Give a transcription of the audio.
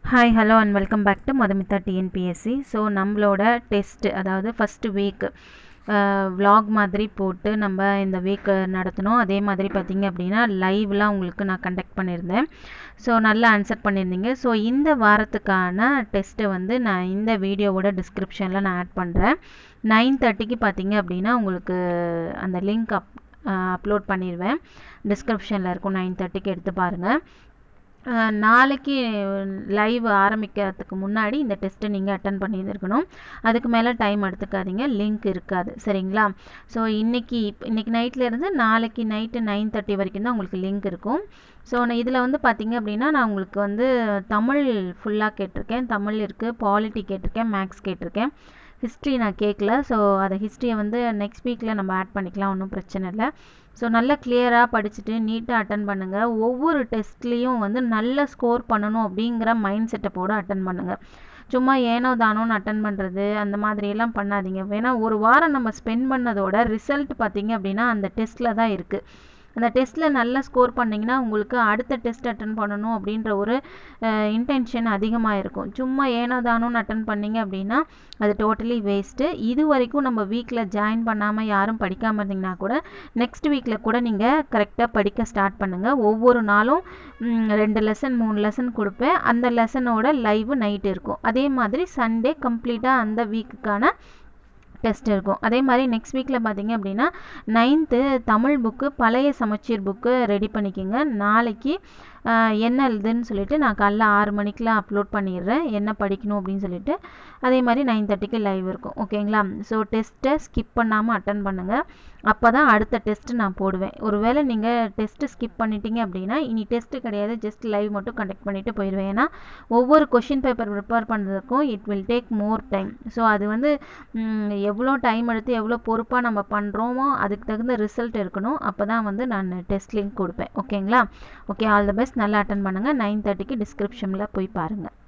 hi hello and welcome back to Madhumitha TNPSC so நம்மளோட test அதாவது first week vlog மாதிரி போட்டு நம்ம இந்த வீக் நடத்தினோம் அதே மாதிரி பார்த்தீங்க அப்படின்னா லைவ்லாம் உங்களுக்கு நான் கண்டக்ட் பண்ணியிருந்தேன் ஸோ நல்லா ஆன்சர் பண்ணியிருந்தீங்க ஸோ இந்த வாரத்துக்கான டெஸ்ட்டை வந்து நான் இந்த வீடியோவோட டிஸ்கிரிப்ஷனில் நான் ஆட் பண்ணுறேன் நைன் தேர்ட்டிக்கு பார்த்தீங்க அப்படின்னா உங்களுக்கு அந்த லிங்க் அப் அப்லோட் பண்ணிடுவேன் டிஸ்கிரிப்ஷனில் இருக்கும் நைன் தேர்ட்டிக்கு எடுத்து பாருங்கள் அஹ் நாளைக்கு லைவ் ஆரம்பிக்கிறதுக்கு முன்னாடி இந்த டெஸ்ட்டை நீங்கள் அட்டன் பண்ணியிருக்கணும் அதுக்கு மேலே டைம் எடுத்துக்காதீங்க லிங்க் இருக்காது சரிங்களா ஸோ இன்றைக்கி இன்றைக்கி நைட்லேருந்து நாளைக்கு நைட்டு நைன் தேர்ட்டி வரைக்கும் தான் உங்களுக்கு லிங்க் இருக்கும் ஸோ நான் இதில் வந்து பார்த்தீங்க அப்படின்னா நான் உங்களுக்கு வந்து தமிழ் ஃபுல்லாக கேட்டிருக்கேன் தமிழ் இருக்குது பாலிட்டி கேட்டிருக்கேன் மேக்ஸ் கேட்டிருக்கேன் ஹிஸ்ட்ரி நான் கேட்கல ஸோ அதை ஹிஸ்ட்ரியை வந்து நெக்ஸ்ட் வீக்கில் நம்ம ஆட் பண்ணிக்கலாம் ஒன்றும் பிரச்சனை இல்லை ஸோ நல்லா கிளியராக படிச்சுட்டு நீட்டாக அட்டன் பண்ணுங்கள் ஒவ்வொரு டெஸ்ட்லேயும் வந்து நல்ல ஸ்கோர் பண்ணணும் அப்படிங்கிற மைண்ட் செட்டப்போடு அட்டன் பண்ணுங்கள் சும்மா ஏனோ தானோன்னு அட்டன் பண்ணுறது அந்த மாதிரியெல்லாம் பண்ணாதீங்க ஏன்னா ஒரு வாரம் நம்ம ஸ்பெண்ட் பண்ணதோட ரிசல்ட் பார்த்தீங்க அப்படின்னா அந்த டெஸ்ட்டில் தான் இருக்குது அந்த டெஸ்ட்டில் நல்லா ஸ்கோர் பண்ணிங்கன்னா உங்களுக்கு அடுத்த டெஸ்ட் அட்டன் பண்ணணும் அப்படின்ற ஒரு இன்டென்ஷன் அதிகமாக இருக்கும் சும்மா ஏனோ தானோன்னு அட்டன் பண்ணீங்க அப்படின்னா அது டோட்டலி வேஸ்ட்டு இது வரைக்கும் நம்ம வீக்கில் ஜாயின் பண்ணாமல் யாரும் படிக்காமல் இருந்தீங்கன்னா கூட நெக்ஸ்ட் வீக்கில் கூட நீங்கள் கரெக்டாக படிக்க ஸ்டார்ட் பண்ணுங்கள் ஒவ்வொரு நாளும் ரெண்டு லெசன் மூணு லெசன் கொடுப்பேன் அந்த லெசனோட லைவ் நைட் இருக்கும் அதே மாதிரி சண்டே கம்ப்ளீட்டாக அந்த வீக்குக்கான டெஸ்ட் இருக்கும் அதே மாதிரி நெக்ஸ்ட் வீக்கில் பார்த்தீங்க அப்படின்னா நைன்த்து தமிழ் புக்கு பழைய சமச்சீர் புக்கு ரெடி பண்ணிக்கோங்க நாளைக்கு என்ன எழுதுன்னு சொல்லிட்டு நான் காலைல ஆறு மணிக்கெலாம் அப்லோட் பண்ணிடுறேன் என்ன படிக்கணும் அப்படின்னு சொல்லிட்டு அதே மாதிரி நைன் தேர்ட்டிக்கு லைவ் இருக்கும் ஓகேங்களா ஸோ டெஸ்ட்டை ஸ்கிப் பண்ணாமல் அட்டன் பண்ணுங்கள் அப்போ தான் அடுத்த டெஸ்ட்டு நான் போடுவேன் ஒருவேளை நீங்கள் டெஸ்ட்டு ஸ்கிப் பண்ணிட்டீங்க அப்படின்னா இனி டெஸ்ட்டு கிடையாது ஜஸ்ட் லைவ் மட்டும் கண்டக்ட் பண்ணிவிட்டு போயிடுவேன் ஏன்னா ஒவ்வொரு கொஷின் பேப்பர் ப்ரிப்பேர் பண்ணுறதுக்கும் it will take more time so அது வந்து எவ்வளோ டைம் எடுத்து எவ்வளோ பொறுப்பாக நம்ம பண்ணுறோமோ அதுக்கு தகுந்த ரிசல்ட் இருக்கணும் அப்போ தான் வந்து நான் டெஸ்ட் லிங்க் கொடுப்பேன் ஓகேங்களா ஓகே ஆல் த பெஸ்ட் நல்லா அட்டன் பண்ணுங்கள் நைன் தேர்ட்டிக்கு டிஸ்கிரிப்ஷனில் போய் பாருங்கள்